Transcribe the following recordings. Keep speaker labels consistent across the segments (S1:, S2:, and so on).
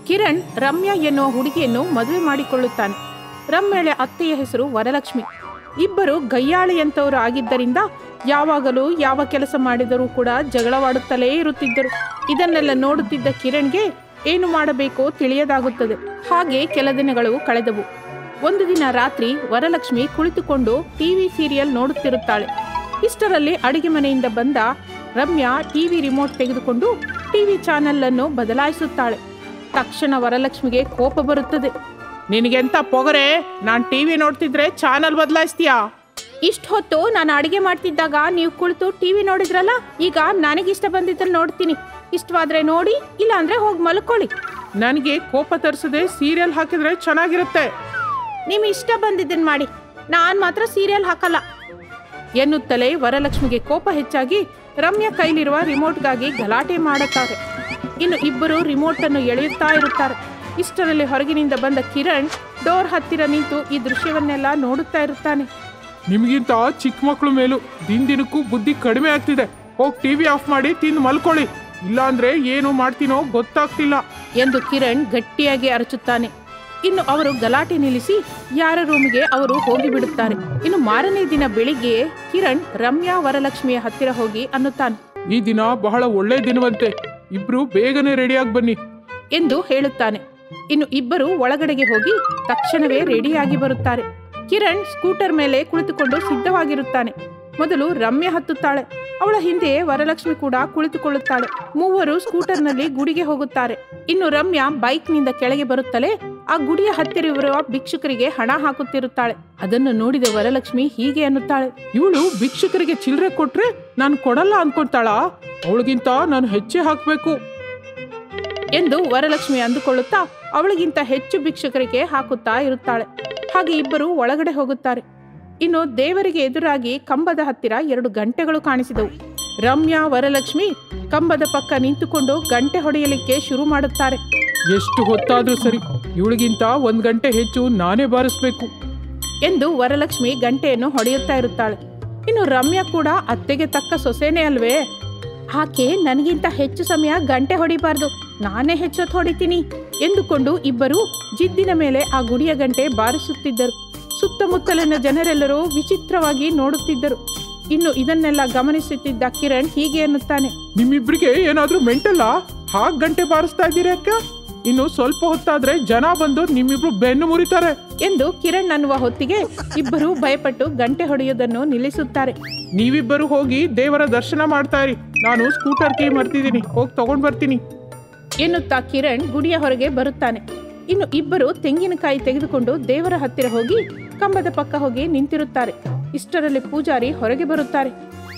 S1: ಕಿರಣ್ ರಮ್ಯಾ ಎನ್ನುವ ಹುಡುಗಿಯನ್ನು ಮದುವೆ ಮಾಡಿಕೊಳ್ಳುತ್ತಾನೆ ರಮ್ಯಳ ಅತ್ತೆಯ ಹೆಸರು ವರಲಕ್ಷ್ಮಿ ಇಬ್ಬರು ಗಯ್ಯಾಳಿಯಂತವರು ಆಗಿದ್ದರಿಂದ ಯಾವಾಗಲೂ ಯಾವ ಕೆಲಸ ಮಾಡಿದರೂ ಕೂಡ ಜಗಳವಾಡುತ್ತಲೇ ಇರುತ್ತಿದ್ದರು ಇದನ್ನೆಲ್ಲ ನೋಡುತ್ತಿದ್ದ ಕಿರಣ್ಗೆ ಏನು ಮಾಡಬೇಕೋ ತಿಳಿಯದಾಗುತ್ತದೆ ಹಾಗೆ ಕೆಲ ದಿನಗಳು ಕಳೆದವು ಒಂದು ದಿನ ರಾತ್ರಿ ವರಲಕ್ಷ್ಮಿ ಕುಳಿತುಕೊಂಡು ಟಿವಿ ಸೀರಿಯಲ್ ನೋಡುತ್ತಿರುತ್ತಾಳೆ ಇಷ್ಟರಲ್ಲಿ ಅಡಿಗೆ ಮನೆಯಿಂದ ಬಂದ ರಮ್ಯಾ ಟಿವಿ ರಿಮೋಟ್ ತೆಗೆದುಕೊಂಡು ಟಿವಿ ಚಾನೆಲ್ ಅನ್ನು ಬದಲಾಯಿಸುತ್ತಾಳೆ ತಕ್ಷಣ ವರಲಕ್ಷ್ಮಿಗೆ ಕೋಪ ಬರುತ್ತದೆ ನಿನಗೆಂತ ಪೊಗರೆ ನಾನ್ ಟಿವಿ ನೋಡ್ತಿದ್ರೆ ಚಾನಲ್ ಬದಲಾಯಿಸ್ತೀಯಾ ಇಷ್ಟ ಹೊತ್ತು ನಾನು ಅಡಿಗೆ ಮಾಡ್ತಿದ್ದಾಗ ನೀವು ಕುಳಿತು ಟಿವಿ ನೋಡಿದ್ರಲ್ಲ ಈಗ ನನಗಿಷ್ಟ ಬಂದಿದ್ದಲ್ಲಿ ನೋಡ್ತೀನಿ ಇಷ್ಟವಾದ್ರೆ ನೋಡಿ ಇಲ್ಲ ಅಂದ್ರೆ ಹೋಗಿ ಮಲ್ಕೊಳ್ಳಿ ನನಗೆ ಕೋಪ ತರಿಸದೆ ಸೀರಿಯಲ್ ಹಾಕಿದ್ರೆ ಚೆನ್ನಾಗಿರುತ್ತೆ ನಿಮ್ ಇಷ್ಟ ಬಂದಿದ್ದನ್ ಮಾಡಿ ನಾನ್ ಮಾತ್ರ ಸೀರಿಯಲ್ ಹಾಕಲ್ಲ ಎನ್ನುತ್ತಲೇ ವರಲಕ್ಷ್ಮಿಗೆ ಕೋಪ ಹೆಚ್ಚಾಗಿ ರಮ್ಯಾ ಕೈಲಿರುವ ರಿಮೋಟ್ಗಾಗಿ ಗಲಾಟೆ ಮಾಡುತ್ತಾರೆ ಇನ್ನು ಇಬ್ಬರು ರಿಮೋಟ್ ಅನ್ನು ಎಳೆಯುತ್ತಾ ಇರುತ್ತಾರೆ ಇಷ್ಟರಲ್ಲಿ ಹೊರಗಿನಿಂದ ಬಂದ ಕಿರಣ್ ಡೋರ್ ಹತ್ತಿರ ನಿಂತು ಈ ದೃಶ್ಯವನ್ನೆಲ್ಲ ನೋಡುತ್ತಾ ಇರುತ್ತಾನೆ
S2: ನಿಮಗಿಂತ ಚಿಕ್ಕ ಮಕ್ಕಳು ಮೇಲೂ ದಿನ ದಿನಕ್ಕೂ ಬುದ್ಧಿ ಕಡಿಮೆ ಆಗ್ತಿದೆ ಹೋಗಿ ಟಿವಿ ಆಫ್ ಮಾಡಿ ತಿಂದು ಮಲ್ಕೊಳ್ಳಿ ಇಲ್ಲಾಂದ್ರೆ ಏನು ಮಾಡ್ತೀನೋ ಗೊತ್ತಾಗ್ತಿಲ್ಲ
S1: ಎಂದು ಕಿರಣ್ ಗಟ್ಟಿಯಾಗಿ ಅರಚುತ್ತಾನೆ ಇನ್ನು ಅವರು ಗಲಾಟೆ ನಿಲ್ಲಿಸಿ ಯಾರ ರೂಮಿಗೆ ಅವರು ಹೋಗಿಬಿಡುತ್ತಾರೆ ಇನ್ನು ಮಾರನೇ ದಿನ ಬೆಳಿಗ್ಗೆ ಕಿರಣ್ ರಮ್ಯಾ ವರಲಕ್ಷ್ಮಿಯ ಹತ್ತಿರ ಹೋಗಿ ಅನ್ನುತ್ತಾನೆ
S2: ಈ ದಿನ ಬಹಳ ಒಳ್ಳೆ ದಿನವಂತೆ ಇಬ್ರು ಬೇಗನೆ ರೆಡಿಯಾಗಿ ಬನ್ನಿ
S1: ಎಂದು ಹೇಳುತ್ತಾನೆ ಇನ್ನು ಇಬ್ಬರು ಒಳಗಡೆಗೆ ಹೋಗಿ ತಕ್ಷಣವೇ ರೆಡಿಯಾಗಿ ಬರುತ್ತಾರೆ ಕಿರಣ್ ಸ್ಕೂಟರ್ ಮೇಲೆ ಕುಳಿತುಕೊಂಡು ಸಿದ್ಧವಾಗಿರುತ್ತಾನೆ ಮೊದಲು ರಮ್ಯಾ ಹತ್ತುತ್ತಾಳೆ ಅವಳ ಹಿಂದೆ ವರಲಕ್ಷ್ಮಿ ಕೂಡ ಕುಳಿತುಕೊಳ್ಳುತ್ತಾಳೆ ಮೂವರು ಸ್ಕೂಟರ್ನಲ್ಲಿ ಗುಡಿಗೆ ಹೋಗುತ್ತಾರೆ ಇನ್ನು ರಮ್ಯಾ ಬೈಕ್ನಿಂದ ಕೆಳಗೆ ಬರುತ್ತಲೇ ಆ ಗುಡಿಯ ಹತ್ತಿರವಿರುವ ಭಿಕ್ಷುಕರಿಗೆ ಹಣ ಹಾಕುತ್ತಿರುತ್ತಾಳೆ ಅದನ್ನು ನೋಡಿದ ವರಲಕ್ಷ್ಮಿ ಹೀಗೆ ಅನ್ನುತ್ತಾಳೆ
S2: ಇವಳು ಭಿಕ್ಷುಕರಿಗೆ ಚಿಲ್ಲರೆ ಕೊಟ್ರೆ ನಾನು ಕೊಡಲ್ಲ ಅನ್ಕೊಳ್ತಾಳಾ ಅವಳಿಗಿಂತ ನಾನು ಹೆಚ್ಚೆ ಹಾಕ್ಬೇಕು
S1: ಎಂದು ವರಲಕ್ಷ್ಮಿ ಅಂದುಕೊಳ್ಳುತ್ತಾ ಅವಳಿಗಿಂತ ಹೆಚ್ಚು ಭಿಕ್ಷುಕರಿಗೆ ಹಾಕುತ್ತಾ ಇರುತ್ತಾಳೆ ಹಾಗೆ ಇಬ್ಬರು ಒಳಗಡೆ ಹೋಗುತ್ತಾರೆ ಇನ್ನು ದೇವರಿಗೆ ಎದುರಾಗಿ ಕಂಬದ ಹತ್ತಿರ ಎರಡು ಗಂಟೆಗಳು ಕಾಣಿಸಿದವು ರಮ್ಯಾ ವರಲಕ್ಷ್ಮಿ ಕಂಬದ ಪಕ್ಕ ನಿಂತುಕೊಂಡು ಗಂಟೆ ಹೊಡೆಯಲಿಕ್ಕೆ ಶುರು ಮಾಡುತ್ತಾರೆ
S2: ಎಷ್ಟು ಹೊತ್ತಾದ್ರೂ ಸರಿ ಇವಳಿಗಿಂತ ಒಂದ್ ಗಂಟೆ ಹೆಚ್ಚು ನಾನೇ ಬಾರಿಸ್ಬೇಕು
S1: ಎಂದು ವರಲಕ್ಷ್ಮಿ ಗಂಟೆಯನ್ನು ಹೊಡೆಯುತ್ತಾ ಇರುತ್ತಾಳೆ ಇನ್ನು ರಮ್ಯಾ ಕೂಡ ಅತ್ತೆಗೆ ತಕ್ಕ ಸೊಸೆನೇ ಅಲ್ವೇ ಆಕೆ ನನಗಿಂತ ಹೆಚ್ಚು ಸಮಯ ಗಂಟೆ ಹೊಡಿಬಾರ್ದು ನಾನೇ ಹೆಚ್ಚೊತ್ತು ಹೊಡಿತೀನಿ ಎಂದುಕೊಂಡು ಇಬ್ಬರು ಜಿದ್ದಿನ ಮೇಲೆ ಆ ಗುಡಿಯ ಗಂಟೆ ಬಾರಿಸುತ್ತಿದ್ದರು ಸುತ್ತಮುತ್ತಲಿನ ಜನರೆಲ್ಲರೂ ವಿಚಿತ್ರವಾಗಿ ನೋಡುತ್ತಿದ್ದರು ಇನ್ನು ಇದನ್ನೆಲ್ಲ ಗಮನಿಸುತ್ತಿದ್ದ ಕಿರಣ್ ಹೀಗೆ ಅನ್ನುತ್ತಾನೆ
S2: ನಿಮ್ಮಿಬ್ರಿಗೆ ಏನಾದ್ರೂ ಮೆಂಟಲ್ಲ ಹಾಗ್ ಗಂಟೆ ಬಾರಿಸ್ತಾ ಇದ್ದೀರಿ ಅಕ್ಕ ಇನ್ನು ಸ್ವಲ್ಪ ಹೊತ್ತಾದ್ರೆ ಜನ ಬಂದು ನಿಮ್ಮಿಬ್ರು ಬೆನ್ನು ಮುರಿತಾರೆ
S1: ಎಂದು ಕಿರಣ್ ಅನ್ನುವ ಹೊತ್ತಿಗೆ ಇಬ್ಬರು ಭಯಪಟ್ಟು ಗಂಟೆ ಹೊಡೆಯುವುದನ್ನು ನಿಲ್ಲಿಸುತ್ತಾರೆ
S2: ನೀವಿಬ್ಬರು ಹೋಗಿ ದೇವರ ದರ್ಶನ ಮಾಡ್ತಾ ಇರಿ ನಾನು ಸ್ಕೂಟರ್ ಕೀ ಮರ್ತಿದ್ದೀನಿ ಹೋಗಿ ತಗೊಂಡ್ ಬರ್ತೀನಿ
S1: ಎನ್ನುತ್ತಾ ಕಿರಣ್ ಗುಡಿಯ ಹೊರಗೆ ಬರುತ್ತಾನೆ ಇನ್ನು ಇಬ್ಬರು ತೆಂಗಿನಕಾಯಿ ತೆಗೆದುಕೊಂಡು ದೇವರ ಹತ್ತಿರ ಹೋಗಿ ಕಂಬದ ಪಕ್ಕ ಹೋಗಿ ನಿಂತಿರುತ್ತಾರೆ ಇಷ್ಟರಲ್ಲಿ ಪೂಜಾರಿ ಹೊರಗೆ ಬರುತ್ತಾರೆ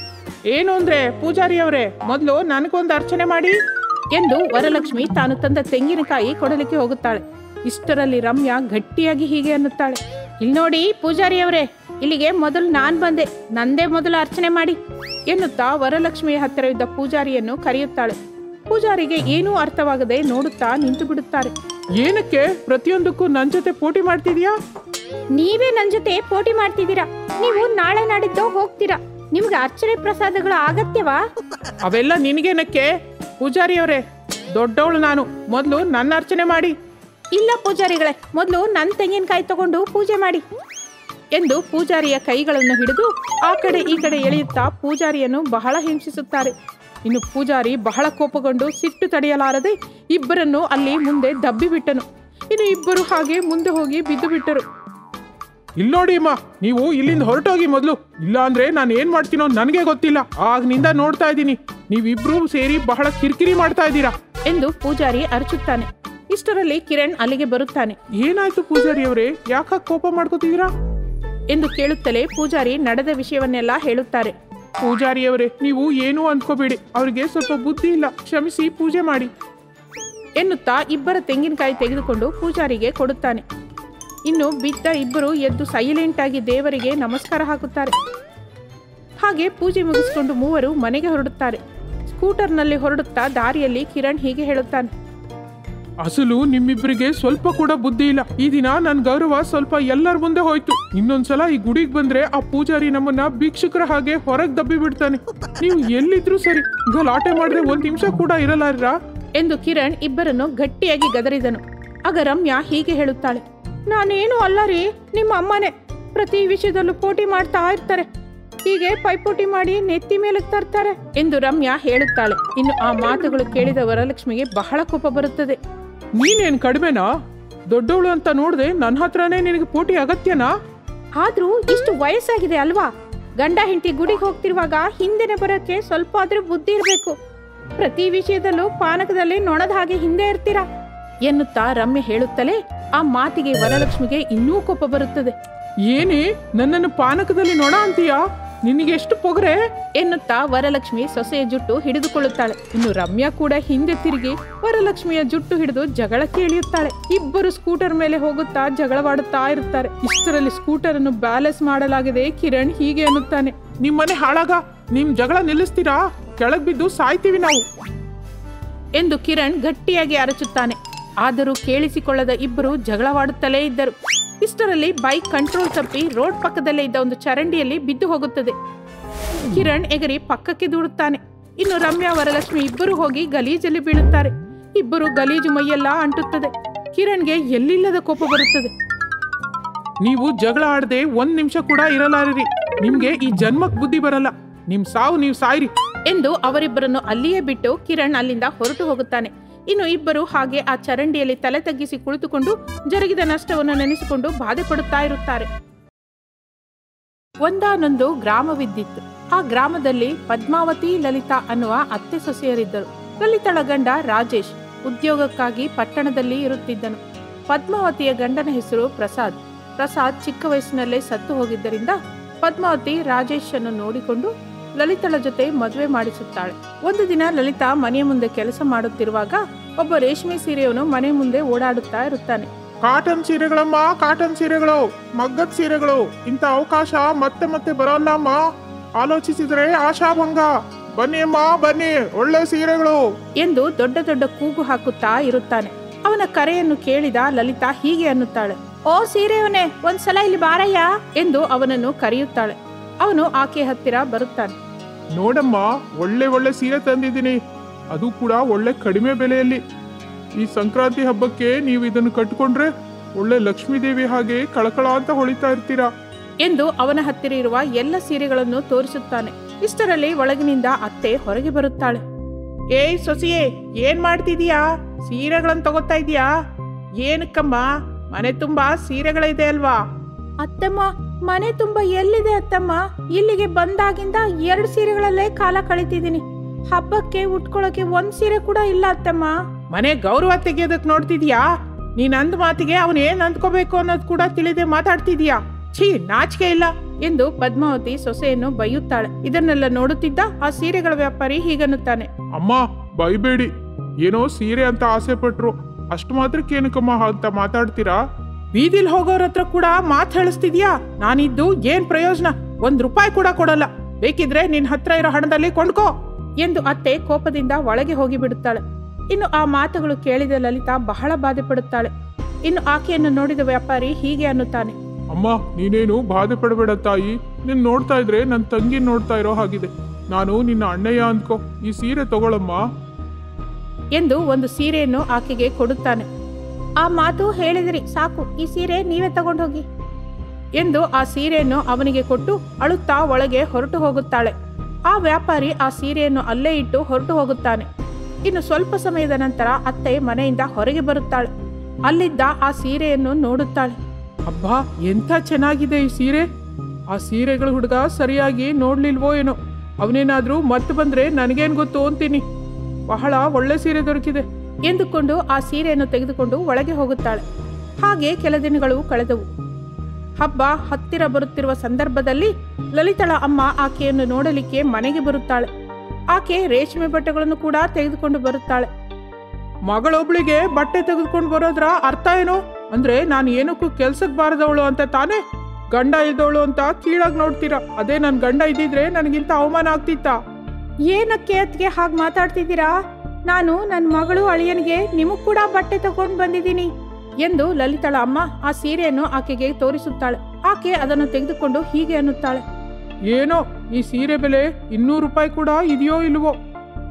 S1: ಏನು ಅಂದ್ರೆ ಪೂಜಾರಿ ಅವರೇ ಮೊದಲು ನನಗೊಂದು ಅರ್ಚನೆ ಮಾಡಿ ಎಂದು ವರಲಕ್ಷ್ಮಿ ತಾನು ತಂದ ತೆಂಗಿನಕಾಯಿ ಕೊಡಲಿಕ್ಕೆ ಹೋಗುತ್ತಾಳೆ ಇಷ್ಟರಲ್ಲಿ ರಮ್ಯಾ ಗಟ್ಟಿಯಾಗಿ ಹೀಗೆ ಅನ್ನುತ್ತಾಳೆ ಇಲ್ಲಿ ನೋಡಿ ಪೂಜಾರಿ ಅವರೇ ಇಲ್ಲಿಗೆ ಮೊದಲು ನಾನ್ ಬಂದೆ ನಂದೇ ಮೊದಲು ಅರ್ಚನೆ ಮಾಡಿ ಎನ್ನುತ್ತಾ ವರಲಕ್ಷ್ಮಿಯ ಹತ್ತಿರವಿದ್ದ ಪೂಜಾರಿಯನ್ನು ಕರೆಯುತ್ತಾಳೆ ಪೂಜಾರಿಗೆ ಏನೂ ಅರ್ಥವಾಗದೆ ನೋಡುತ್ತಾ ನಿಂತು ಬಿಡುತ್ತಾರೆ
S2: ಏನಕ್ಕೆ ಪ್ರತಿಯೊಂದಕ್ಕೂ ನನ್ ಜೊತೆ ಪೋಟಿ ಮಾಡ್ತಿದ್ಯಾ
S1: ನೀವೇ ನನ್ ಜೊತೆ ಪೋಟಿ ಮಾಡ್ತಿದ್ದೀರಾ ನೀವು ನಾಳೆ ನಾಡಿದ್ದು ಹೋಗ್ತೀರಾ ನಿಮ್ಗೆ ಅರ್ಚನೆ ಪ್ರಸಾದಗಳ ಅಗತ್ಯವಾ
S2: ಅವೆಲ್ಲ ನಿನಗೇನಕ್ಕೆ ಪೂಜಾರಿ ಅವರೇ ದೊಡ್ಡವಳು ನಾನು ಮೊದಲು ನನ್ನ ಅರ್ಚನೆ ಮಾಡಿ
S1: ಇಲ್ಲ ಪೂಜಾರಿಗಳೇ ಮೊದಲು ನನ್ನ ತೆಂಗಿನಕಾಯಿ ತಗೊಂಡು ಪೂಜೆ ಮಾಡಿ ಎಂದು ಪೂಜಾರಿಯ ಕೈಗಳನ್ನು ಹಿಡಿದು ಆ ಕಡೆ ಈ ಕಡೆ ಎಳೆಯುತ್ತಾ ಪೂಜಾರಿಯನ್ನು ಬಹಳ ಹಿಂಸಿಸುತ್ತಾರೆ ಇನ್ನು ಪೂಜಾರಿ ಬಹಳ ಕೋಪಗೊಂಡು ಸಿಟ್ಟು ತಡೆಯಲಾರದೆ ಇಬ್ಬರನ್ನು ಅಲ್ಲಿ ಮುಂದೆ ದಬ್ಬಿ ಬಿಟ್ಟನು ಇನ್ನು ಇಬ್ಬರು ಹಾಗೆ ಮುಂದೆ ಹೋಗಿ ಬಿದ್ದು ಬಿಟ್ಟರು
S2: ಇಲ್ಲಿ ನೋಡಿ ಅಮ್ಮ ನೀವು ಇಲ್ಲಿಂದ ಹೊರಟೋಗಿ ಮೊದಲು ಇಲ್ಲ ಅಂದ್ರೆ ನಾನು ಏನ್ ಮಾಡ್ತೀನೋ ನನಗೆ ಗೊತ್ತಿಲ್ಲ ಆಗ್ನಿಂದ ನೋಡ್ತಾ ಇದ್ದೀನಿ ನೀವಿಬ್ರು ಸೇರಿ ಬಹಳ ಕಿರಿಕಿರಿ ಮಾಡ್ತಾ ಇದ್ದೀರಾ
S1: ಎಂದು ಪೂಜಾರಿ ಅರಚುತ್ತಾನೆ ಇಷ್ಟರಲ್ಲಿ ಕಿರಣ್ ಅಲ್ಲಿಗೆ ಬರುತ್ತಾನೆ
S2: ಏನಾಯ್ತು ಪೂಜಾರಿ ಅವರೇ ಯಾಕ ಕೋಪ ಮಾಡ್ಕೋತಿದ್ದೀರಾ
S1: ಎಂದು ಕೇಳುತ್ತಲೇ ಪೂಜಾರಿ ನಡೆದ ವಿಷಯವನ್ನೆಲ್ಲ ಹೇಳುತ್ತಾರೆ
S2: ಪೂಜಾರಿ ಅವರೇ ನೀವು ಏನೂ ಅಂದ್ಕೋಬೇಡಿ ಅವ್ರಿಗೆ ಸ್ವಲ್ಪ ಬುದ್ಧಿ ಇಲ್ಲ ಕ್ಷಮಿಸಿ ಪೂಜೆ ಮಾಡಿ
S1: ಎನ್ನುತ್ತಾ ಇಬ್ಬರ ತೆಂಗಿನಕಾಯಿ ತೆಗೆದುಕೊಂಡು ಪೂಜಾರಿಗೆ ಕೊಡುತ್ತಾನೆ ಇನ್ನು ಬಿದ್ದ ಇಬ್ಬರು ಎದ್ದು ಸೈಲೆಂಟ್ ಆಗಿ ದೇವರಿಗೆ ನಮಸ್ಕಾರ ಹಾಕುತ್ತಾರೆ ಹಾಗೆ ಪೂಜೆ ಮುಗಿಸಿಕೊಂಡು ಮೂವರು ಮನೆಗೆ ಹೊರಡುತ್ತಾರೆ ಸ್ಕೂಟರ್ನಲ್ಲಿ ಹೊರಡುತ್ತಾ ದಾರಿಯಲ್ಲಿ ಕಿರಣ್ ಹೀಗೆ ಹೇಳುತ್ತಾನೆ
S2: ಅಸಲು ನಿಮ್ಮಿಬ್ಬರಿಗೆ ಸ್ವಲ್ಪ ಕೂಡ ಬುದ್ಧಿ ಇಲ್ಲ ಈ ದಿನ ನನ್ ಗೌರವ ಸ್ವಲ್ಪ ಎಲ್ಲರ ಮುಂದೆ ಹೋಯ್ತು ಇನ್ನೊಂದ್ಸಲ ಈ ಗುಡಿಗೆ ಬಂದ್ರೆ ಆ ಪೂಜಾರಿ ನಮ್ಮನ್ನ ಭಿಕ್ಷುಕರ ಹಾಗೆ ಹೊರಗ್ ದಬ್ಬಿ ಬಿಡ್ತಾನೆ ನೀವು ಎಲ್ಲಿದ್ರು ಸರಿ ಗಲಾಟೆ ಮಾಡಿದ್ರೆ ಒಂದ್ ನಿಮಿಷ ಕೂಡ ಇರಲಾರ
S1: ಎಂದು ಕಿರಣ್ ಇಬ್ಬರನ್ನು ಗಟ್ಟಿಯಾಗಿ ಗದರಿದನು ಆಗ ರಮ್ಯಾ ಹೀಗೆ ಹೇಳುತ್ತಾಳೆ ನಾನೇನು ಅಲ್ಲ ರೀ ನಿಮ್ಮ ಅಮ್ಮನೇ ಪ್ರತಿ ವಿಷಯದಲ್ಲೂ ಪೋಟಿ ಮಾಡ್ತಾ ಇರ್ತಾರೆ ಹೀಗೆ ಪೈಪೋಟಿ ಮಾಡಿ ನೆತ್ತಿ ಮೇಲೆ ತರ್ತಾರೆ ಎಂದು ರಮ್ಯಾ ಹೇಳುತ್ತಾಳೆ ಇನ್ನು ಆ ಮಾತುಗಳು ಕೇಳಿದ ವರಲಕ್ಷ್ಮಿಗೆ ಬಹಳ ಕೋಪ ಬರುತ್ತದೆ
S2: ನೀನೇನ್ ಕಡಿಮೆನಾ ದೊಡ್ಡವಳು ಅಂತ ನೋಡ್ದೆ ನನ್ನ ಹತ್ರನೇ ನಿನಗೆ ಪೋಟಿ ಅಗತ್ಯನಾ
S1: ಆದ್ರೂ ಇಷ್ಟು ವಯಸ್ಸಾಗಿದೆ ಅಲ್ವಾ ಗಂಡ ಹೆಂಡತಿ ಗುಡಿಗೆ ಹೋಗ್ತಿರುವಾಗ ಹಿಂದೆನೆ ಬರೋಕೆ ಸ್ವಲ್ಪ ಆದ್ರೂ ಬುದ್ಧಿ ಇರಬೇಕು ಪ್ರತಿ ವಿಷಯದಲ್ಲೂ ಪಾನಕದಲ್ಲಿ ನೊಣದ ಹಾಗೆ ಹಿಂದೆ ಇರ್ತೀರಾ ಎನ್ನುತ್ತಾ ರಮ್ಯ ಹೇಳುತ್ತಲೇ ಆ ಮಾತಿಗೆ ವರಲಕ್ಷ್ಮಿಗೆ ಇನ್ನೂ ಕೋಪ ಬರುತ್ತದೆ
S2: ಏನೇ ನನ್ನನ್ನು ಪಾನಕದಲ್ಲಿ ನೊಣ ಅಂತೀಯಾ ನಿನಗೆ ಎಷ್ಟು ಪೊಗರೆ
S1: ಎನ್ನುತ್ತಾ ವರಲಕ್ಷ್ಮಿ ಸೊಸೆಯ ಜುಟ್ಟು ಹಿಡಿದುಕೊಳ್ಳುತ್ತಾಳೆ ಇನ್ನು ರಮ್ಯಾ ಕೂಡ ಹಿಂದೆ ತಿರುಗಿ ವರಲಕ್ಷ್ಮಿಯ ಜುಟ್ಟು ಹಿಡಿದು ಜಗಳಕ್ಕೆ ಇಳಿಯುತ್ತಾಳೆ ಇಬ್ಬರು ಸ್ಕೂಟರ್ ಮೇಲೆ ಹೋಗುತ್ತಾ ಜಗಳವಾಡುತ್ತಾ ಇರುತ್ತಾರೆ ಇಷ್ಟರಲ್ಲಿ ಸ್ಕೂಟರ್ ಅನ್ನು ಬ್ಯಾಲೆನ್ಸ್ ಮಾಡಲಾಗದೆ ಕಿರಣ್ ಹೀಗೆ ಅನ್ನುತ್ತಾನೆ
S2: ನಿಮ್ಮನೆ ಹಾಳಾಗ ನಿಮ್ ಜಗಳ ನಿಲ್ಲಿಸ್ತೀರಾ ಕೆಳಗ್ ಬಿದ್ದು ಸಾಯ್ತೀವಿ ನಾವು
S1: ಎಂದು ಕಿರಣ್ ಗಟ್ಟಿಯಾಗಿ ಅರಚುತ್ತಾನೆ ಆದರೂ ಕೇಳಿಸಿಕೊಳ್ಳದ ಇಬ್ಬರು ಜಗಳವಾಡುತ್ತಲೇ ಇದ್ದರು ಇಷ್ಟರಲ್ಲಿ ಬೈಕ್ ಕಂಟ್ರೋಲ್ ತಪ್ಪಿ ರೋಡ್ ಪಕ್ಕದಲ್ಲೇ ಇದ್ದ ಒಂದು ಚರಂಡಿಯಲ್ಲಿ ಬಿದ್ದು ಹೋಗುತ್ತದೆ ಕಿರಣ್ ಎಗರಿ ಪಕ್ಕಕ್ಕೆ ದೂಡುತ್ತಾನೆ ಇನ್ನು ರಮ್ಯಾ ವರಲಕ್ಷ್ಮಿ ಇಬ್ಬರು ಹೋಗಿ ಗಲೀಜಲ್ಲಿ ಬೀಳುತ್ತಾರೆ ಇಬ್ಬರು ಗಲೀಜು ಮೈಯೆಲ್ಲ ಅಂಟುತ್ತದೆ ಕಿರಣ್ಗೆ ಎಲ್ಲಿಲ್ಲದ ಕೋಪ ಬರುತ್ತದೆ
S2: ನೀವು ಜಗಳ ಆಡದೆ ಒಂದ್ ನಿಮಿಷ ಕೂಡ ಇರಲಾರಿರಿ ನಿಮ್ಗೆ ಈ ಜನ್ಮಕ್ ಬುದ್ಧಿ ಬರಲ್ಲ ನಿಮ್ ಸಾವು ನೀವು ಸಾಯ್ರಿ
S1: ಎಂದು ಅವರಿಬ್ಬರನ್ನು ಅಲ್ಲಿಯೇ ಬಿಟ್ಟು ಕಿರಣ್ ಅಲ್ಲಿಂದ ಹೊರಟು ಹೋಗುತ್ತಾನೆ ಇನ್ನು ಇಬ್ಬರು ಹಾಗೆ ಆ ಚರಂಡಿಯಲ್ಲಿ ತಲೆ ತಗ್ಗಿಸಿ ಕುಳಿತುಕೊಂಡು ಜರುಗಿದ ನಷ್ಟವನ್ನು ನೆನೆಸಿಕೊಂಡು ಬಾಧೆ ಪಡುತ್ತಾ ಇರುತ್ತಾರೆ ಒಂದಾನೊಂದು ಗ್ರಾಮವಿದ್ದಿತ್ತು ಆ ಗ್ರಾಮದಲ್ಲಿ ಪದ್ಮಾವತಿ ಲಲಿತಾ ಅನ್ನುವ ಅತ್ತೆ ಸೊಸೆಯರಿದ್ದರು ಲಲಿತಳ ಗಂಡ ರಾಜೇಶ್ ಉದ್ಯೋಗಕ್ಕಾಗಿ ಪಟ್ಟಣದಲ್ಲಿ ಇರುತ್ತಿದ್ದನು ಪದ್ಮಾವತಿಯ ಗಂಡನ ಹೆಸರು ಪ್ರಸಾದ್ ಪ್ರಸಾದ್ ಚಿಕ್ಕ ವಯಸ್ಸಿನಲ್ಲೇ ಸತ್ತು ಹೋಗಿದ್ದರಿಂದ ಪದ್ಮಾವತಿ ರಾಜೇಶ್ ಅನ್ನು ನೋಡಿಕೊಂಡು ಲಲಿತಳ ಜೊತೆ ಮದುವೆ ಮಾಡಿಸುತ್ತಾಳೆ ಒಂದು ದಿನ ಲಲಿತಾ ಮನೆಯ ಮುಂದೆ ಕೆಲಸ ಮಾಡುತ್ತಿರುವಾಗ ಒಬ್ಬ ರೇಷ್ಮೆ ಸೀರೆಯವನು ಮನೆ ಮುಂದೆ ಓಡಾಡುತ್ತಾ ಇರುತ್ತಾನೆ
S2: ಕಾಟನ್ ಸೀರೆಗಳಮ್ಮ ಕಾಟನ್ ಸೀರೆಗಳು ಮಗ್ಗದ ಸೀರೆಗಳು ಇಂಥ ಅವಕಾಶ ಮತ್ತೆ ಮತ್ತೆ ಬರೋಲ್ಲ ಅಮ್ಮ ಆಲೋಚಿಸಿದ್ರೆ ಆಶಾಭಂಗ ಬನ್ನಿ ಅಮ್ಮ ಬನ್ನಿ ಒಳ್ಳೆ ಸೀರೆಗಳು
S1: ಎಂದು ದೊಡ್ಡ ದೊಡ್ಡ ಕೂಗು ಹಾಕುತ್ತಾ ಇರುತ್ತಾನೆ ಅವನ ಕರೆಯನ್ನು ಕೇಳಿದ ಲಲಿತಾ ಹೀಗೆ ಅನ್ನುತ್ತಾಳೆ ಓ ಸೀರೆಯವನೇ ಒಂದ್ಸಲ ಇಲ್ಲಿ ಬಾರಯ್ಯ ಎಂದು ಅವನನ್ನು ಕರೆಯುತ್ತಾಳೆ ಅವನು ಆಕೆ ಹತ್ತಿರ ಬರುತ್ತಾನೆ
S2: ನೋಡಮ್ಮ ಒಳ್ಳೆ ಒಳ್ಳೆ ಸೀರೆ ತಂದಿದ್ದೀನಿ ಅದು ಕೂಡ ಒಳ್ಳೆ ಕಡಿಮೆ ಬೆಲೆಯಲ್ಲಿ ಈ ಸಂಕ್ರಾಂತಿ ಹಬ್ಬಕ್ಕೆ ನೀವು ಇದನ್ನು ಕಟ್ಕೊಂಡ್ರೆ ಒಳ್ಳೆ ಲಕ್ಷ್ಮೀ ದೇವಿ ಹಾಗೆ ಕಳಕಳ ಅಂತ ಹೊಳಿತಾ ಇರ್ತೀರಾ
S1: ಎಂದು ಅವನ ಹತ್ತಿರ ಇರುವ ಎಲ್ಲ ಸೀರೆಗಳನ್ನು ತೋರಿಸುತ್ತಾನೆ ಇಷ್ಟರಲ್ಲಿ ಒಳಗಿನಿಂದ ಅತ್ತೆ ಹೊರಗೆ ಬರುತ್ತಾಳೆ ಏಯ್ ಸೊಸೆಯೇ ಏನ್ ಮಾಡ್ತಿದೀಯಾ ಸೀರೆಗಳನ್ನು ತಗೋತಾ ಇದೀಯಾ ಏನಕ್ಕಮ್ಮ ಮನೆ ತುಂಬಾ ಸೀರೆಗಳಿದೆ ಅಲ್ವಾ ಅತ್ತಮ್ಮ ಮನೆ ತುಂಬಾ ಎಲ್ಲಿದೆ ಅತ್ತಮ್ಮ ಇಲ್ಲಿಗೆ ಬಂದಾಗಿಂದ ಎರಡು ಸೀರೆಗಳಲ್ಲೇ ಕಾಲ ಕಳಿತಿದ್ದೀನಿ ಹಬ್ಬಕ್ಕೆ ಉಟ್ಕೊಳ್ಳೋಕೆ ಒಂದ್ ಸೀರೆ ಕೂಡ ಇಲ್ಲ ಅತ್ತಮ್ಮ ಮನೆ ಗೌರವ ತೆಗೆಯೋದಕ್ ನೋಡ್ತಿದ್ಯಾ ನೀನ್ ಅಂದ ಮಾತಿಗೆ ಅವನ್ ಏನ್ ಅಂದ್ಕೋಬೇಕು ಅನ್ನೋದು ಕೂಡ ತಿಳಿದೆ ಮಾತಾಡ್ತಿದ್ಯಾ ಛೀ ನಾಚಿಕೆ ಇಲ್ಲ ಎಂದು ಪದ್ಮಾವತಿ ಸೊಸೆಯನ್ನು ಬೈಯುತ್ತಾಳೆ ಇದನ್ನೆಲ್ಲ ನೋಡುತ್ತಿದ್ದ ಆ ಸೀರೆಗಳ ವ್ಯಾಪಾರಿ ಹೀಗನ್ನುತ್ತಾನೆ
S2: ಅಮ್ಮ ಬೈಬೇಡಿ ಏನೋ ಸೀರೆ ಅಂತ ಆಸೆ ಪಟ್ರು ಅಷ್ಟು ಮಾತ್ರಕ್ಕೆ ಏನಕ್ಕಮ್ಮ ಅಂತ ಮಾತಾಡ್ತೀರಾ
S1: ಬೀದಿಲ್ ಹೋಗೋರ ಹತ್ರ ಕೂಡ ಮಾತು ಹೇಳಿಸ್ತಿದ್ಯಾ ನಾನಿದ್ದು ಏನ್ ಪ್ರಯೋಜನ ಒಂದ್ ರೂಪಾಯಿ ಕೂಡ ಕೊಡಲ್ಲ ಬೇಕಿದ್ರೆ ನಿನ್ ಹತ್ರ ಇರೋ ಹಣದಲ್ಲಿ ಕೊಂಡ್ಕೋ ಎಂದು ಅತ್ತೆ ಕೋಪದಿಂದ ಒಳಗೆ ಹೋಗಿ ಬಿಡುತ್ತಾಳೆ ಇನ್ನು ಆ ಮಾತುಗಳು ಕೇಳಿದ ಲಲಿತಾ ಬಹಳ ಬಾಧೆ ಪಡುತ್ತಾಳೆ ಇನ್ನು ಆಕೆಯನ್ನು ನೋಡಿದ ವ್ಯಾಪಾರಿ ಹೀಗೆ ಅನ್ನುತ್ತಾನೆ
S2: ಅಮ್ಮ ನೀನೇನು ಬಾಧೆ ಪಡಬೇಡ ತಾಯಿ ನೀನ್ ನೋಡ್ತಾ ಇದ್ರೆ ನನ್ನ ತಂಗಿ ನೋಡ್ತಾ ಇರೋ ಹಾಗಿದೆ ನಾನು ನಿನ್ನ ಅಣ್ಣಯ್ಯ ಅಂದ್ಕೋ ಈ ಸೀರೆ ತಗೊಳಮ್ಮ
S1: ಎಂದು ಒಂದು ಸೀರೆಯನ್ನು ಆಕೆಗೆ ಕೊಡುತ್ತಾನೆ ಆ ಮಾತು ಹೇಳಿದಿರಿ ಸಾಕು ಈ ಸೀರೆ ನೀವೇ ತಗೊಂಡೋಗಿ ಎಂದು ಆ ಸೀರೆಯನ್ನು ಅವನಿಗೆ ಕೊಟ್ಟು ಅಳುತ್ತಾ ಒಳಗೆ ಹೊರಟು ಹೋಗುತ್ತಾಳೆ ಆ ವ್ಯಾಪಾರಿ ಆ ಸೀರೆಯನ್ನು ಅಲ್ಲೇ ಇಟ್ಟು ಹೊರಟು ಹೋಗುತ್ತಾನೆ ಇನ್ನು ಸ್ವಲ್ಪ ಸಮಯದ ನಂತರ ಅತ್ತೆ ಮನೆಯಿಂದ ಹೊರಗೆ ಬರುತ್ತಾಳೆ ಅಲ್ಲಿದ್ದ ಆ ಸೀರೆಯನ್ನು ನೋಡುತ್ತಾಳೆ ಅಬ್ಬಾ ಎಂಥ ಚೆನ್ನಾಗಿದೆ ಈ ಸೀರೆ ಆ ಸೀರೆಗಳ ಹುಡುಗ ಸರಿಯಾಗಿ ನೋಡ್ಲಿಲ್ವೋ ಏನೋ ಅವನೇನಾದ್ರೂ ಮತ್ತೆ ಬಂದ್ರೆ ನನಗೇನ್ ಗೊತ್ತು ಅಂತೀನಿ ಬಹಳ ಒಳ್ಳೆ ಸೀರೆ ದೊರಕಿದೆ ಎಂದುಕೊಂಡು ಆ ಸೀರೆಯನ್ನು ತೆಗೆದುಕೊಂಡು ಒಳಗೆ ಹೋಗುತ್ತಾಳೆ ಹಾಗೆ ಕೆಲ ದಿನಗಳು ಕಳೆದವು ಹಬ್ಬ ಹತ್ತಿರ ಬರುತ್ತಿರುವ ಸಂದರ್ಭದಲ್ಲಿ ಲಲಿತಳ ಅಮ್ಮ ಆಕೆಯನ್ನು ನೋಡಲಿಕ್ಕೆ ಮನೆಗೆ ಬರುತ್ತಾಳೆ ಆಕೆ ರೇಷ್ಮೆ ಬಟ್ಟೆಗಳನ್ನು ಕೂಡ ತೆಗೆದುಕೊಂಡು ಬರುತ್ತಾಳೆ ಮಗಳೊಬ್ಳಿಗೆ ಬಟ್ಟೆ ತೆಗೆದುಕೊಂಡು ಬರೋದ್ರ ಅರ್ಥ ಏನು ಅಂದ್ರೆ ನಾನು ಏನಕ್ಕೂ ಕೆಲ್ಸಕ್ಕೆ ಬಾರದವಳು ಅಂತ ತಾನೇ ಗಂಡ ಇದ್ದವಳು ಅಂತ ಕೀಳಾಗಿ ನೋಡ್ತೀರಾ ಅದೇ ನನ್ನ ಗಂಡ ಇದ್ದಿದ್ರೆ ನನಗಿಂತ ಅವಮಾನ ಆಗ್ತಿತ್ತಾ ಏನಕ್ಕೆ ಅದಕ್ಕೆ ಹಾಗೆ ಮಾತಾಡ್ತಿದ್ದೀರಾ ನಾನು ನನ್ನ ಮಗಳು ಅಳಿಯನಿಗೆ ನಿಮಗ್ ಕೂಡ ಬಟ್ಟೆ ತಗೊಂಡು ಬಂದಿದ್ದೀನಿ ಎಂದು ಲಲಿತಳ ಅಮ್ಮ ಆ ಸೀರೆಯನ್ನು ಆಕೆಗೆ ತೋರಿಸುತ್ತಾಳೆ ಆಕೆ ಅದನ್ನು ತೆಗೆದುಕೊಂಡು ಹೀಗೆ ಅನ್ನುತ್ತಾಳೆ ಏನೋ ಈ ಸೀರೆ ಬೆಲೆ ಇನ್ನೂರು ರೂಪಾಯಿ ಕೂಡ ಇದೆಯೋ ಇಲ್ವೋ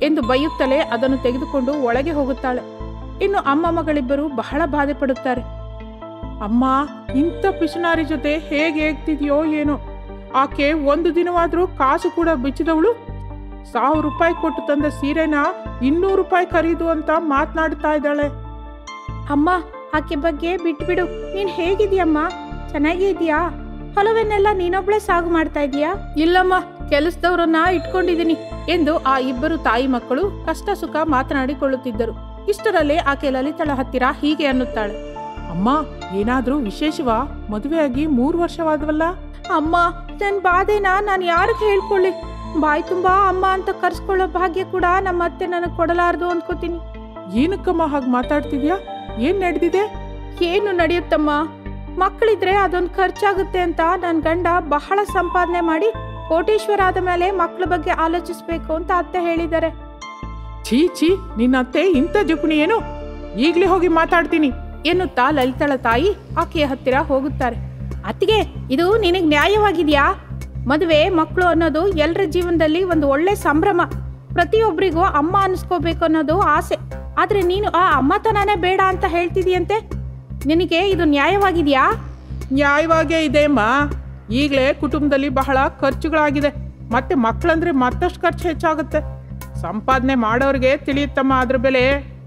S1: ಎಂದು ಬೈಯುತ್ತಲೇ ಅದನ್ನು ತೆಗೆದುಕೊಂಡು ಒಳಗೆ ಹೋಗುತ್ತಾಳೆ ಇನ್ನು ಅಮ್ಮ ಮಗಳಿಬ್ಬರು ಬಹಳ ಬಾಧೆ ಪಡುತ್ತಾರೆ ಅಮ್ಮ ಇಂಥ ಪಿಶನಾರಿ ಜೊತೆ ಹೇಗೆ ಹೇಗ್ತಿದ್ಯೋ ಏನೋ ಆಕೆ ಒಂದು ದಿನವಾದ್ರೂ ಕಾಸು ಕೂಡ ಬಿಚ್ಚಿದವಳು ಸಾವಿರ ರೂಪಾಯಿ ಕೊಟ್ಟು ತಂದ ಸೀರೆನ ಇನ್ನೂರು ರೂಪಾಯಿ ಖರೀದು ಅಂತ ಮಾತನಾಡ್ತಾ ಇದ್ದಾಳೆ
S3: ಅಮ್ಮ ಆಕೆ ಬಗ್ಗೆ ಬಿಟ್ಬಿಡು ನೀನ್ ಹೇಗಿದ್ಯಮ್ಮ ಚೆನ್ನಾಗೇ ಇದೆಯಾ ಹೊಲವನ್ನೆಲ್ಲ ನೀನೊಬ್ಳೆ ಸಾಗು ಮಾಡ್ತಾ ಇದೀಯಾ
S1: ಇಲ್ಲಮ್ಮ ಕೆಲಸದವರನ್ನ ಇಟ್ಕೊಂಡಿದ್ದೀನಿ ಎಂದು ಆ ಇಬ್ಬರು ತಾಯಿ ಮಕ್ಕಳು ಕಷ್ಟ ಸುಖ ಮಾತನಾಡಿಕೊಳ್ಳುತ್ತಿದ್ದರು ಇಷ್ಟರಲ್ಲಿ ಆಕೆ ಲಲಿತಳ ಹತ್ತಿರ ಹೀಗೆ ಅನ್ನುತ್ತಾಳೆ ಅಮ್ಮ ಏನಾದ್ರೂ ವಿಶೇಷವಾ ಮದುವೆಯಾಗಿ ಮೂರು ವರ್ಷವಾದವಲ್ಲ
S3: ಅಮ್ಮ ನನ್ನ ಬಾಧೆನ ನಾನು ಯಾರಿಗೆ ಹೇಳ್ಕೊಳ್ಳಿ ಬಾಯಿ ತುಂಬಾ ಅಮ್ಮ ಅಂತ ಕರ್ಸ್ಕೊಳ್ಳೋ ಭಾಗ್ಯ ಕೂಡ ನಮ್ಮ ಅತ್ತೆ ನನಗೆ ಕೊಡಲಾರ್ದು ಅನ್ಕೋತೀನಿ
S1: ಏನಕ್ಕಮ್ಮ ಹಾಗೆ ಮಾತಾಡ್ತಿದ್ಯಾ ಏನ್ ನಡೆದಿದೆ
S3: ಏನು ನಡೆಯುತ್ತಮ್ಮ ಮಕ್ಕಳಿದ್ರೆ ಅದೊಂದು ಖರ್ಚಾಗುತ್ತೆ ಅಂತ ನನ್ನ ಗಂಡ ಬಹಳ ಸಂಪಾದನೆ ಮಾಡಿ ಕೋಟೇಶ್ವರ ಆದ ಮೇಲೆ ಮಕ್ಕಳ ಬಗ್ಗೆ ಆಲೋಚಿಸ್ಬೇಕು ಅಂತ ಅತ್ತೆ ಹೇಳಿದ್ದಾರೆ
S1: ಛೀ ಛೀ ನಿನ್ನ ಅತ್ತೆ ಇಂಥ ಜುಪುಣಿ ಏನು ಈಗ್ಲೇ ಹೋಗಿ ಮಾತಾಡ್ತೀನಿ ಎನ್ನುತ್ತಾ ಲಲಿತಳ ತಾಯಿ ಆಕೆಯ ಹತ್ತಿರ ಹೋಗುತ್ತಾರೆ
S3: ಅತ್ತಿಗೆ ಇದು ನಿನಗೆ ನ್ಯಾಯವಾಗಿದೆಯಾ ಮದುವೆ ಮಕ್ಕಳು ಅನ್ನೋದು ಎಲ್ಲರ ಜೀವನದಲ್ಲಿ ಒಂದು ಒಳ್ಳೆ ಸಂಭ್ರಮ ಪ್ರತಿಯೊಬ್ಬರಿಗೂ ಅಮ್ಮ ಅನಿಸ್ಕೋಬೇಕು ಅನ್ನೋದು ಆಸೆ ಆದ್ರೆ ನೀನು ಆ ಅಮ್ಮತನನೇ ಬೇಡ ಅಂತ ಹೇಳ್ತಿದೀಯಂತೆ ನಿನಗೆ ಇದು ನ್ಯಾಯವಾಗಿದೆಯಾ
S1: ನ್ಯಾಯವಾಗೇ ಇದೆ ಅಮ್ಮ ಈಗಲೇ ಕುಟುಂಬದಲ್ಲಿ ಬಹಳ ಖರ್ಚುಗಳಾಗಿದೆ ಮತ್ತೆ ಮಕ್ಕಳಂದ್ರೆ ಮತ್ತಷ್ಟು ಖರ್ಚು ಹೆಚ್ಚಾಗುತ್ತೆ ಸಂಪಾದನೆ ಮಾಡೋರಿಗೆ ತಿಳಿಯುತ್ತಮ್ಮ ಅದ್ರ ಬೆಲೆ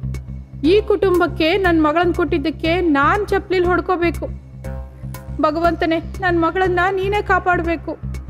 S1: ಈ ಕುಟುಂಬಕ್ಕೆ ನನ್ನ ಮಗಳನ್ನ ಕೊಟ್ಟಿದ್ದಕ್ಕೆ ನಾನು ಚಪ್ಲಿಲ್ ಹೊಡ್ಕೋಬೇಕು ಭಗವಂತನೇ ನನ್ನ ಮಗಳನ್ನ ನೀನೇ ಕಾಪಾಡಬೇಕು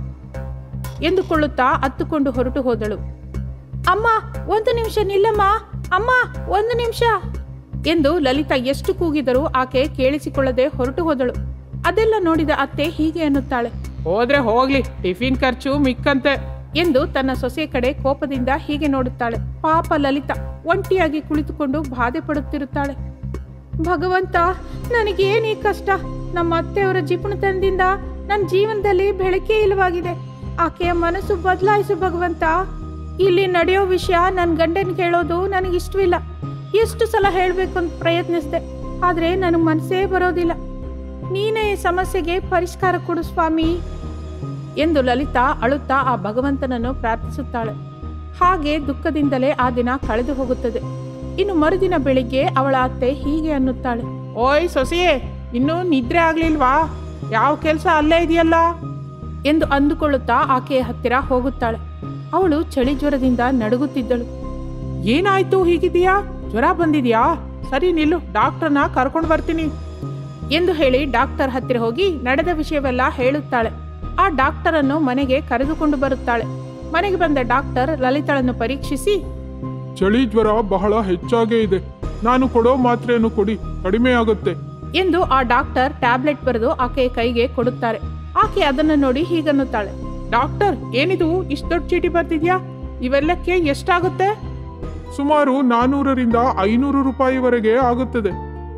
S1: ಎಂದುಕೊಳ್ಳುತ್ತಾ ಹತ್ತುಕೊಂಡು ಹೊರಟು ಹೋದಳು
S3: ಅಮ್ಮ ಒಂದು ನಿಮಿಷ ನಿಲ್ಲಮ್ಮ ಅಮ್ಮ ಒಂದು ನಿಮಿಷ
S1: ಎಂದು ಲಲಿತಾ ಎಷ್ಟು ಕೂಗಿದರೂ ಆಕೆ ಕೇಳಿಸಿಕೊಳ್ಳದೆ ಹೊರಟು ಹೋದಳು ಅದೆಲ್ಲ ನೋಡಿದ ಅತ್ತೆ ಹೀಗೆ ಅನ್ನುತ್ತಾಳೆ ಹೋದ್ರೆ ಹೋಗ್ಲಿ ಟಿಫಿನ್ ಖರ್ಚು ಮಿಕ್ಕಂತೆ ಎಂದು ತನ್ನ ಸೊಸೆ ಕಡೆ ಕೋಪದಿಂದ ಹೀಗೆ ನೋಡುತ್ತಾಳೆ ಪಾಪ ಲಲಿತಾ ಒಂಟಿಯಾಗಿ ಕುಳಿತುಕೊಂಡು ಬಾಧೆ ಪಡುತ್ತಿರುತ್ತಾಳೆ
S3: ಭಗವಂತ ನನಗೇನು ಈ ಕಷ್ಟ ನಮ್ಮ ಅತ್ತೆಯವರ ಜಿಪುಣತನದಿಂದ ನನ್ನ ಜೀವನದಲ್ಲಿ ಬೆಳಕೆ ಇಲ್ಲವಾಗಿದೆ ಆಕೆಯ ಮನಸ್ಸು ಬದಲಾಯಿಸು ಭಗವಂತ ಇಲ್ಲಿ ನಡೆಯೋ ವಿಷಯ ನನ್ನ ಗಂಡನ ಕೇಳೋದು ನನಗಿಷ್ಟವಿಲ್ಲ ಎಷ್ಟು ಸಲ ಹೇಳಬೇಕು ಅಂತ ಪ್ರಯತ್ನಿಸಿದೆ ಆದರೆ ನನಗೆ ಮನಸ್ಸೇ ಬರೋದಿಲ್ಲ ನೀನೇ ಈ ಸಮಸ್ಯೆಗೆ ಪರಿಷ್ಕಾರ ಕೊಡು ಸ್ವಾಮಿ
S1: ಎಂದು ಲಲಿತಾ ಅಳುತ್ತಾ ಆ ಭಗವಂತನನ್ನು ಪ್ರಾರ್ಥಿಸುತ್ತಾಳೆ ಹಾಗೆ ದುಃಖದಿಂದಲೇ ಆ ದಿನ ಕಳೆದು ಹೋಗುತ್ತದೆ ಇನ್ನು ಮರುದಿನ ಬೆಳಿಗ್ಗೆ ಅವಳ ಅತ್ತೆ ಹೀಗೆ ಅನ್ನುತ್ತಾಳೆ ಓಯ್ ಸೊಸೆಯೇ ಇನ್ನೂ ನಿದ್ರೆ ಆಗ್ಲಿಲ್ವಾ ಯಾವ ಕೆಲಸ ಅಲ್ಲೇ ಇದೆಯಲ್ಲ ಎಂದು ಅಂದುಕೊಳ್ಳುತ್ತಾ ಆಕೆಯ ಹತ್ತಿರ ಹೋಗುತ್ತಾಳೆ ಅವಳು ಚಳಿ ಜ್ವರದಿಂದ ನಡುಗುತ್ತಿದ್ದಳು ಏನಾಯ್ತು ಹೀಗಿದೆಯಾ ಜ್ವರ ಬಂದಿದ್ಯಾ ಸರಿ ನಿಲ್ಲು ಡಾಕ್ಟರ್ನ ಕರ್ಕೊಂಡು ಬರ್ತೀನಿ ಎಂದು ಹೇಳಿ ಡಾಕ್ಟರ್ ಹತ್ತಿರ ಹೋಗಿ ನಡೆದ ವಿಷಯವೆಲ್ಲ ಹೇಳುತ್ತಾಳೆ ಆ ಡಾಕ್ಟರ್ ಅನ್ನು ಮನೆಗೆ ಕರೆದುಕೊಂಡು ಬರುತ್ತಾಳೆ ಮನೆಗೆ ಬಂದ ಡಾಕ್ಟರ್ ಲಲಿತಳನ್ನು ಪರೀಕ್ಷಿಸಿ
S2: ಚಳಿ ಜ್ವರ ಬಹಳ ಹೆಚ್ಚಾಗೇ ಇದೆ ನಾನು ಕೊಡೋ ಮಾತ್ರೆಯನ್ನು ಕೊಡಿ ಕಡಿಮೆ ಆಗುತ್ತೆ
S1: ಎಂದು ಆ ಡಾಕ್ಟರ್ ಟ್ಯಾಬ್ಲೆಟ್ ಬರೆದು ಆಕೆಯ ಕೈಗೆ ಕೊಡುತ್ತಾರೆ ಆಕೆ ಅದನ್ನು ನೋಡಿ ಹೀಗನ್ನುತ್ತಾಳೆ ಡಾಕ್ಟರ್ ಏನಿದು ಇಷ್ಟು ದೊಡ್ಡ ಚೀಟಿ ಬರ್ತಿದ್ಯಾ ಇವೆಲ್ಲಕ್ಕೆ ಎಷ್ಟಾಗುತ್ತೆ
S2: ಸುಮಾರು ನಾನೂರರಿಂದ ಐನೂರು ರೂಪಾಯಿವರೆಗೆ ಆಗುತ್ತದೆ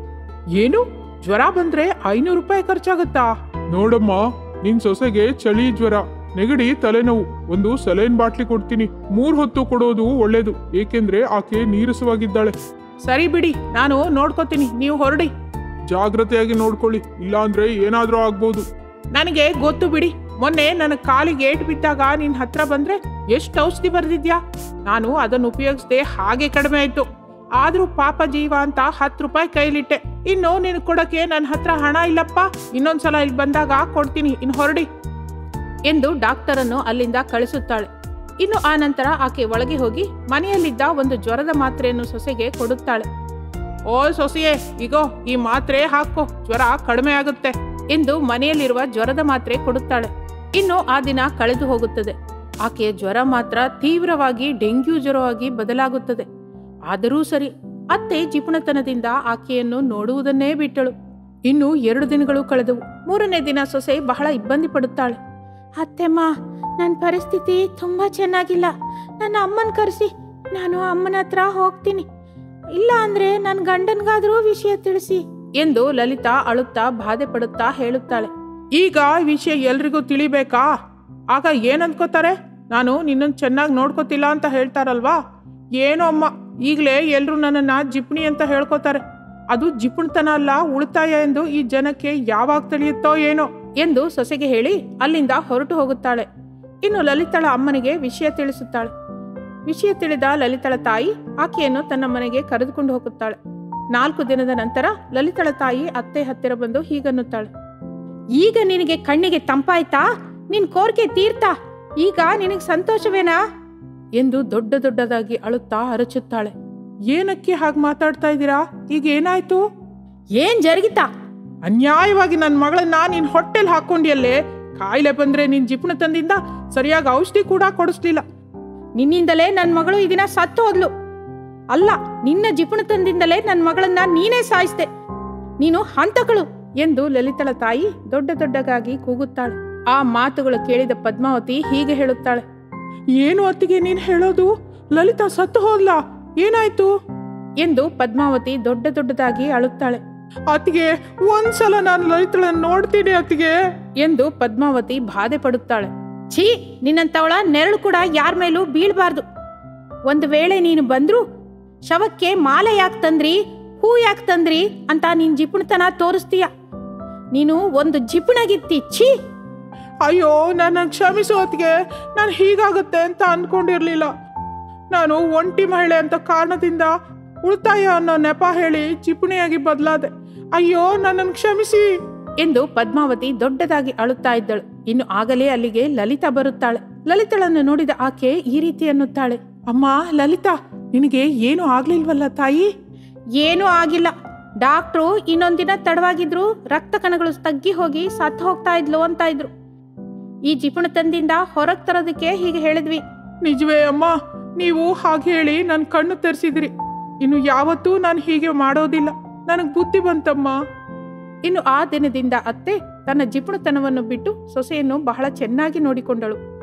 S1: ಏನು ಜ್ವರ ಬಂದ್ರೆ ಐನೂರು ರೂಪಾಯಿ ಖರ್ಚಾಗುತ್ತಾ
S2: ನೋಡಮ್ಮ ನಿನ್ ಸೊಸೆಗೆ ಚಳಿ ಜ್ವರ ನೆಗಡಿ ತಲೆನೋವು ಒಂದು ಸಲೈನ್ ಬಾಟ್ಲಿ ಕೊಡ್ತೀನಿ ಮೂರ್ ಹೊತ್ತು ಕೊಡೋದು ಒಳ್ಳೇದು ಏಕೆಂದ್ರೆ ಆಕೆ ನೀರಸವಾಗಿದ್ದಾಳೆ
S1: ಸರಿ ಬಿಡಿ ನಾನು ನೋಡ್ಕೋತೀನಿ ನೀವು ಹೊರಡಿ
S2: ಜಾಗ್ರತೆಯಾಗಿ ನೋಡ್ಕೊಳ್ಳಿ ಇಲ್ಲಾಂದ್ರೆ ಏನಾದ್ರೂ ಆಗ್ಬೋದು
S1: ನನಗೆ ಗೊತ್ತು ಬಿಡಿ ಮೊನ್ನೆ ನನ್ನ ಕಾಲಿಗೆ ಏಟು ಬಿದ್ದಾಗ ನಿನ್ ಹತ್ರ ಬಂದ್ರೆ ಎಷ್ಟು ಔಷಧಿ ಬರೆದಿದ್ಯಾ ನಾನು ಅದನ್ನು ಉಪಯೋಗಿಸದೆ ಹಾಗೆ ಕಡಿಮೆ ಆಯ್ತು ಆದ್ರೂ ಪಾಪ ಜೀವ ಅಂತ ಹತ್ತು ರೂಪಾಯಿ ಕೈಲಿಟ್ಟೆ ಇನ್ನು ನಿನ್ ಕೊಡಕ್ಕೆ ನನ್ನ ಹತ್ರ ಹಣ ಇಲ್ಲಪ್ಪ ಇನ್ನೊಂದ್ಸಲ ಇಲ್ಲಿ ಬಂದಾಗ ಕೊಡ್ತೀನಿ ಇನ್ನು ಹೊರಡಿ ಎಂದು ಡಾಕ್ಟರ್ ಅನ್ನು ಅಲ್ಲಿಂದ ಕಳಿಸುತ್ತಾಳೆ ಇನ್ನು ಆ ನಂತರ ಆಕೆ ಒಳಗೆ ಹೋಗಿ ಮನೆಯಲ್ಲಿದ್ದ ಒಂದು ಜ್ವರದ ಮಾತ್ರೆಯನ್ನು ಸೊಸೆಗೆ ಕೊಡುತ್ತಾಳೆ ಓ ಸೊಸೆಯೇ ಇಗೋ ಈ ಮಾತ್ರೆ ಹಾಕೋ ಜ್ವರ ಕಡಿಮೆ ಆಗುತ್ತೆ ಎಂದು ಮನೆಯಲ್ಲಿರುವ ಜ್ವರದ ಮಾತ್ರೆ ಕೊಡುತ್ತಾಳೆ ಇನ್ನು ಆ ದಿನ ಕಳೆದು ಹೋಗುತ್ತದೆ ಆಕೆಯ ಜ್ವರ ಮಾತ್ರ ತೀವ್ರವಾಗಿ ಡೆಂಗ್ಯೂ ಜ್ವರವಾಗಿ ಬದಲಾಗುತ್ತದೆ ಆದರೂ ಸರಿ ಅತ್ತೆ ಜಿಪುಣತನದಿಂದ ಆಕೆಯನ್ನು ನೋಡುವುದನ್ನೇ ಬಿಟ್ಟಳು ಇನ್ನು ಎರಡು ದಿನಗಳು ಕಳೆದವು ಮೂರನೇ ದಿನ ಸೊಸೆ ಬಹಳ ಇಬ್ಬಂದಿ ಪಡುತ್ತಾಳೆ
S3: ಅತ್ತೆಮ್ಮ ನನ್ನ ಪರಿಸ್ಥಿತಿ ತುಂಬಾ ಚೆನ್ನಾಗಿಲ್ಲ ನನ್ನ ಅಮ್ಮನ ಕರೆಸಿ ನಾನು ಅಮ್ಮನ ಹತ್ರ ಹೋಗ್ತೀನಿ ಇಲ್ಲ ಅಂದ್ರೆ ನನ್ನ ಗಂಡನ್ಗಾದ್ರೂ ವಿಷಯ ತಿಳಿಸಿ
S1: ಎಂದು ಲಲಿತಾ ಅಳುತ್ತಾ ಬಾಧೆ ಪಡುತ್ತಾ ಹೇಳುತ್ತಾಳೆ ಈಗ ಈ ವಿಷಯ ಎಲ್ರಿಗೂ ತಿಳಿಬೇಕಾ ಆಗ ಏನ್ ಅನ್ಕೋತಾರೆ ನಾನು ನಿನ್ನನ್ನು ಚೆನ್ನಾಗಿ ನೋಡ್ಕೋತಿಲ್ಲ ಅಂತ ಹೇಳ್ತಾರಲ್ವಾ ಏನೋ ಅಮ್ಮ ಈಗಲೇ ಎಲ್ರು ನನ್ನನ್ನ ಜಿಪ್ಣಿ ಅಂತ ಹೇಳ್ಕೊತಾರೆ ಅದು ಜಿಪುಣತನ ಅಲ್ಲ ಉಳಿತಾಯ ಎಂದು ಈ ಜನಕ್ಕೆ ಯಾವಾಗ ತಿಳಿಯುತ್ತೋ ಏನೋ ಎಂದು ಸೊಸೆಗೆ ಹೇಳಿ ಅಲ್ಲಿಂದ ಹೊರಟು ಹೋಗುತ್ತಾಳೆ ಇನ್ನು ಲಲಿತಳ ಅಮ್ಮನಿಗೆ ವಿಷಯ ತಿಳಿಸುತ್ತಾಳೆ ವಿಷಯ ತಿಳಿದ ಲಲಿತಳ ತಾಯಿ ಆಕೆಯನ್ನು ತನ್ನ ಮನೆಗೆ ಕರೆದುಕೊಂಡು ಹೋಗುತ್ತಾಳೆ ನಾಲ್ಕು ದಿನದ ನಂತರ ಲಲಿತಳ ತಾಯಿ ಅತ್ತೆ ಹತ್ತಿರ ಬಂದು ಹೀಗನ್ನುತ್ತಾಳೆ
S3: ಈಗ ನಿನಗೆ ಕಣ್ಣಿಗೆ ತಂಪಾಯ್ತಾ ನಿನ್ ಕೋರಿಕೆ ತೀರ್ತಾ ಈಗ ನಿನಗೆ ಸಂತೋಷವೇನಾ
S1: ಎಂದು ದೊಡ್ಡ ದೊಡ್ಡದಾಗಿ ಅಳುತ್ತಾ ಅರಚುತ್ತಾಳೆ
S2: ಏನಕ್ಕೆ ಹಾಗೆ ಮಾತಾಡ್ತಾ ಇದ್ದೀರಾ ಈಗ ಏನಾಯ್ತು
S3: ಏನ್ ಜರುಗಿತಾ
S2: ಅನ್ಯಾಯವಾಗಿ ನನ್ನ ಮಗಳನ್ನ ನೀನ್ ಹೊಟ್ಟೆಲ್ ಹಾಕೊಂಡಿಯಲ್ಲೇ ಕಾಯಿಲೆ ಬಂದ್ರೆ ನಿನ್ ಜಿಪುಣ ತಂದಿಂದ ಸರಿಯಾಗಿ ಔಷಧಿ ಕೂಡ ಕೊಡಿಸ್ಲಿಲ್ಲ
S3: ನಿನ್ನಿಂದಲೇ ನನ್ನ ಮಗಳು ಈ ದಿನ ಸತ್ತು ಹೋದ್ಲು ಅಲ್ಲ ನಿನ್ನ ಜಿಪುಣತನದಿಂದಲೇ ನನ್ನ ಮಗಳನ್ನ ನೀನೇ ಸಾಯಿಸ್ದೆ ನೀನು ಹಂತಕಳು
S1: ಎಂದು ಲಲಿತಳ ತಾಯಿ ದೊಡ್ಡ ದೊಡ್ಡಗಾಗಿ ಕೂಗುತ್ತಾಳೆ ಆ ಮಾತುಗಳು ಕೇಳಿದ ಪದ್ಮಾವತಿ ಹೀಗೆ ಹೇಳುತ್ತಾಳೆ
S2: ಏನು ಅತ್ತಿಗೆ ನೀನ್ ಹೇಳೋದು ಲಲಿತಾ ಸತ್ತು ಹೋದ್ಲಾ ಏನಾಯ್ತು
S1: ಎಂದು ಪದ್ಮಾವತಿ ದೊಡ್ಡ ದೊಡ್ಡದಾಗಿ ಅಳುತ್ತಾಳೆ
S2: ಅತ್ತಿಗೆ ಒಂದ್ಸಲ ನಾನು ಲಲಿತಳನ್ನ ನೋಡ್ತೀನಿ ಅತ್ತಿಗೆ
S1: ಎಂದು ಪದ್ಮಾವತಿ ಬಾಧೆ ಪಡುತ್ತಾಳೆ
S3: ಛೀ ನಿನ್ನಂತವಳ ನೆರಳು ಕೂಡ ಯಾರ ಮೇಲೂ ಬೀಳ್ಬಾರ್ದು ಒಂದು ವೇಳೆ ನೀನು ಬಂದ್ರು ಶವಕ್ಕೆ ಮಾಲೆ ಯಾಕೆ ತಂದ್ರಿ ಹೂ ಯಾಕೆ ತಂದ್ರಿ ಅಂತ ನಿನ್ ಜಿಪುಣತನ ತೋರಿಸ್ತೀಯ ನೀನು ಒಂದು ಜಿಪುಣಗಿತ್ತಿ ಛೀ
S2: ಅಯ್ಯೋ ನನ್ನ ಕ್ಷಮಿಸು ಅತ್ತಿಗೆ ನಾನು ಹೀಗಾಗುತ್ತೆ ಅಂತ ಅನ್ಕೊಂಡಿರ್ಲಿಲ್ಲ ನಾನು ಒಂಟಿ ಮಹಿಳೆ ಅಂತ ಕಾರಣದಿಂದ ಉಳಿತಾಯ ಅನ್ನೋ ನೆಪ ಹೇಳಿ ಚಿಪುಣಿಯಾಗಿ ಬದಲಾದೆ ಅಯ್ಯೋ ನನ್ನನ್ನು ಕ್ಷಮಿಸಿ
S1: ಎಂದು ಪದ್ಮಾವತಿ ದೊಡ್ಡದಾಗಿ ಅಳುತ್ತಾ ಇದ್ದಳು ಇನ್ನು ಆಗಲೇ ಅಲ್ಲಿಗೆ ಲಲಿತಾ ಬರುತ್ತಾಳೆ ಲಲಿತಳನ್ನು ನೋಡಿದ ಆಕೆ ಈ ರೀತಿ ಅನ್ನುತ್ತಾಳೆ
S2: ಅಮ್ಮ ಲಲಿತಾ ನಿನಗೆ ಏನು ಆಗ್ಲಿಲ್ವಲ್ಲ ತಾಯಿ
S3: ಏನೂ ಆಗಿಲ್ಲ ಡಾಕ್ಟ್ರು ಇನ್ನೊಂದಿನ ತಡವಾಗಿದ್ರು ರಕ್ತ ಕಣಗಳು ತಗ್ಗಿ ಹೋಗಿ ಸತ್ತು ಹೋಗ್ತಾ ಇದ್ಲು ಅಂತ ಇದ್ರು ಈ ಜಿಪುಣತನದಿಂದ ಹೊರಗೆ ತರೋದಕ್ಕೆ ಹೀಗೆ ಹೇಳಿದ್ವಿ
S2: ನಿಜವೇ ಅಮ್ಮ ನೀವು ಹಾಗೆ ಹೇಳಿ ನನ್ನ ಕಣ್ಣು ತೆರೆಸಿದ್ರಿ ಇನ್ನು ಯಾವತ್ತೂ ನಾನು ಹೀಗೆ ಮಾಡೋದಿಲ್ಲ ನನಗೆ ಬುದ್ಧಿ ಬಂತಮ್ಮ
S1: ಇನ್ನು ಆ ದಿನದಿಂದ ಅತ್ತೆ ತನ್ನ ಜಿಪುಣತನವನ್ನು ಬಿಟ್ಟು ಸೊಸೆಯನ್ನು ಬಹಳ ಚೆನ್ನಾಗಿ ನೋಡಿಕೊಂಡಳು